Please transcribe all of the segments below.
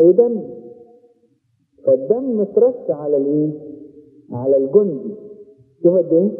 أي دم فالدم اترش على الايه على الجندي شوف قد ايه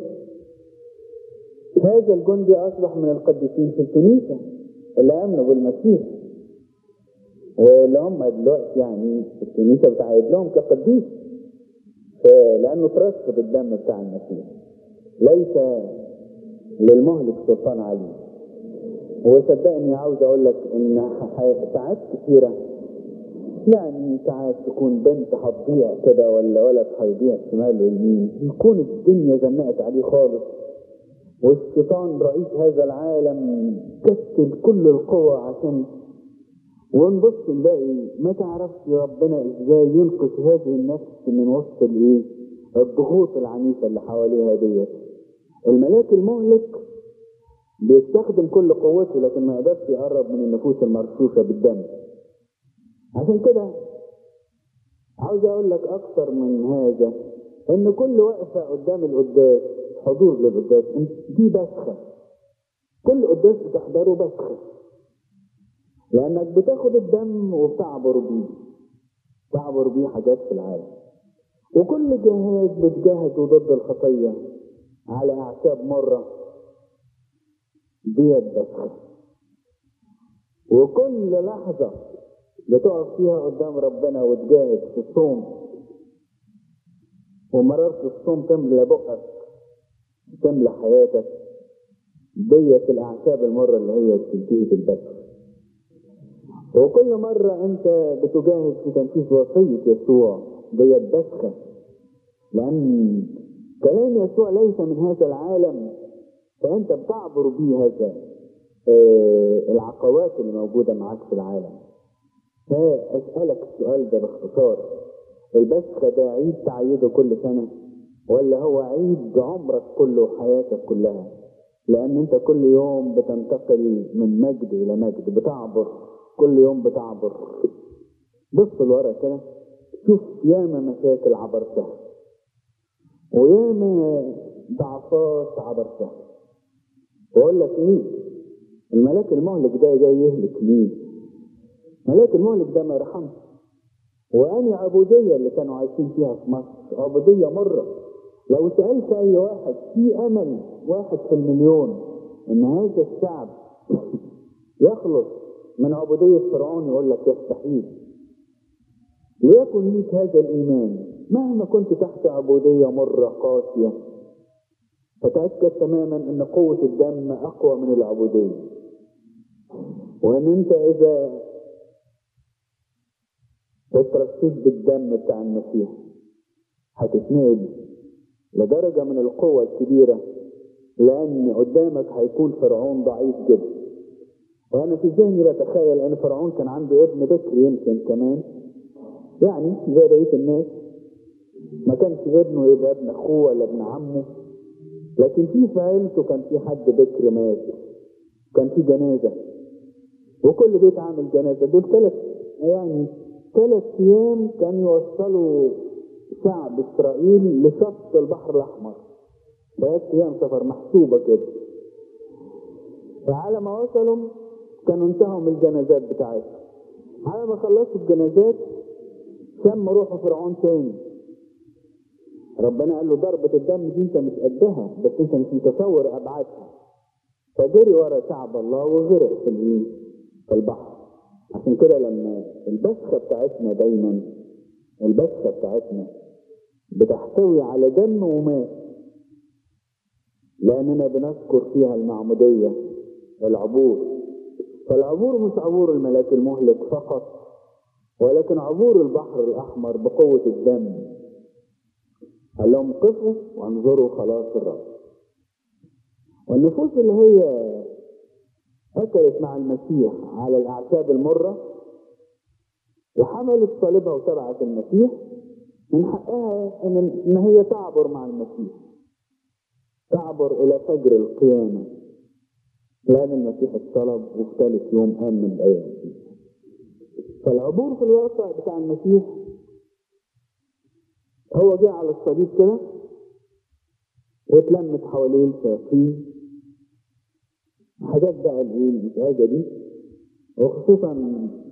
هذا الجندي اصبح من القديسين في الكنيسه اللي امنوا بالمسيح واللي هم دلوقتي يعني في الكنيسه بتعيد لهم كقديس لانه ترش بالدم بتاع المسيح ليس للمهلك سلطان عليه وصدقني عاوز اقول لك ان ساعات كثيره يعني ساعات تكون بنت هتضيع كده ولا ولد هيضيع شمال ويمين يكون الدنيا زنقت عليه خالص والشيطان رئيس هذا العالم كسل كل القوى عشان ونبص نلاقي ما تعرفش ربنا ازاي ينقذ هذه النفس من وسط الايه الضغوط العنيفة اللي حواليها ديت الملاك المهلك بيستخدم كل قوته لكن ما يقدرش يقرب من النفوس المرشوشة بالدم عشان كده عاوز اقول لك اكتر من هذا ان كل وقفة قدام القداس حضور للقداس دي بسخة كل قداس بتحضره بسخة لانك بتاخد الدم وبتعبر بيه تعبر بيه حاجات في العالم وكل جهاز بتجاهد ضد الخطية على اعشاب مرة ديت بسخة وكل لحظة بتقف فيها قدام ربنا وتجاهد في الصوم ومررت الصوم تملى بقك تملى حياتك ديت الاعشاب المرة اللي هي بتنتهي بالبسخ وكل مرة انت بتجاهد في تنفيذ وصية يسوع ديت بسخة لان كلام يسوع ليس من هذا العالم فانت بتعبر بيه هذا اه العقبات اللي موجودة معاك في العالم فاسألك السؤال ده باختصار البسخة ده عيد تعيده كل سنة ولا هو عيد عمرك كله وحياتك كلها لان انت كل يوم بتنتقل من مجد الى مجد بتعبر كل يوم بتعبر بص لورا كده شوف ياما مشاكل عبرتها وياما ضعفات عبرتها واقول لك ايه الملاك المهلك ده جاي يهلك مين ملاك المهلك ده ما يرحمش واني عبودية اللي كانوا عايشين فيها في مصر عبودية مرة لو سألت اي واحد في امل واحد في المليون ان هذا الشعب يخلص من عبودية فرعون يقول لك يستحيل ليكن ليك هذا الإيمان مهما كنت تحت عبودية مرة قاسية فتأكد تماما أن قوة الدم أقوى من العبودية وأن أنت إذا اترشيت بالدم بتاع المسيح هتتنقل لدرجة من القوة الكبيرة لأن قدامك هيكون فرعون ضعيف جدا وانا في ذهني بتخيل ان فرعون كان عنده ابن بكر يمكن كمان يعني زي بقيه الناس ما كانش ابنه يبقى ابن اخوه ولا ابن عمه لكن في في عيلته كان في حد بكر مات كان في جنازه وكل بيت عامل جنازه دول ثلاث يعني ثلاث ايام كانوا يوصلوا شعب اسرائيل لشط البحر الاحمر ثلاث ايام سفر محسوبه كده فعلى ما وصلوا كانوا انتهوا من الجنازات بتاعتهم على ما خلصوا الجنازات شم روح فرعون تاني ربنا قال له ضربة الدم دي انت مش قدها بس انت مش متصور ابعادها فجري ورا شعب الله وغرق في الايه؟ في البحر عشان كده لما البسخة بتاعتنا دايما البسخة بتاعتنا بتحتوي على دم وماء لأننا بنذكر فيها المعمودية العبور فالعبور مش عبور الملاك المهلك فقط ولكن عبور البحر الأحمر بقوة الدم قال لهم قفوا وانظروا خلاص الرب والنفوس اللي هي أكلت مع المسيح على الأعشاب المرة وحملت صليبها وتبعت المسيح من حقها إن إن هي تعبر مع المسيح تعبر إلى فجر القيامة لأن المسيح اتصلب وفي ثالث يوم قام من الأيام فالعبور في الواقع بتاع المسيح هو جه على الصليب كده واتلمت حواليه الشياطين حاجات بقى الايه المزعجة دي وخصوصا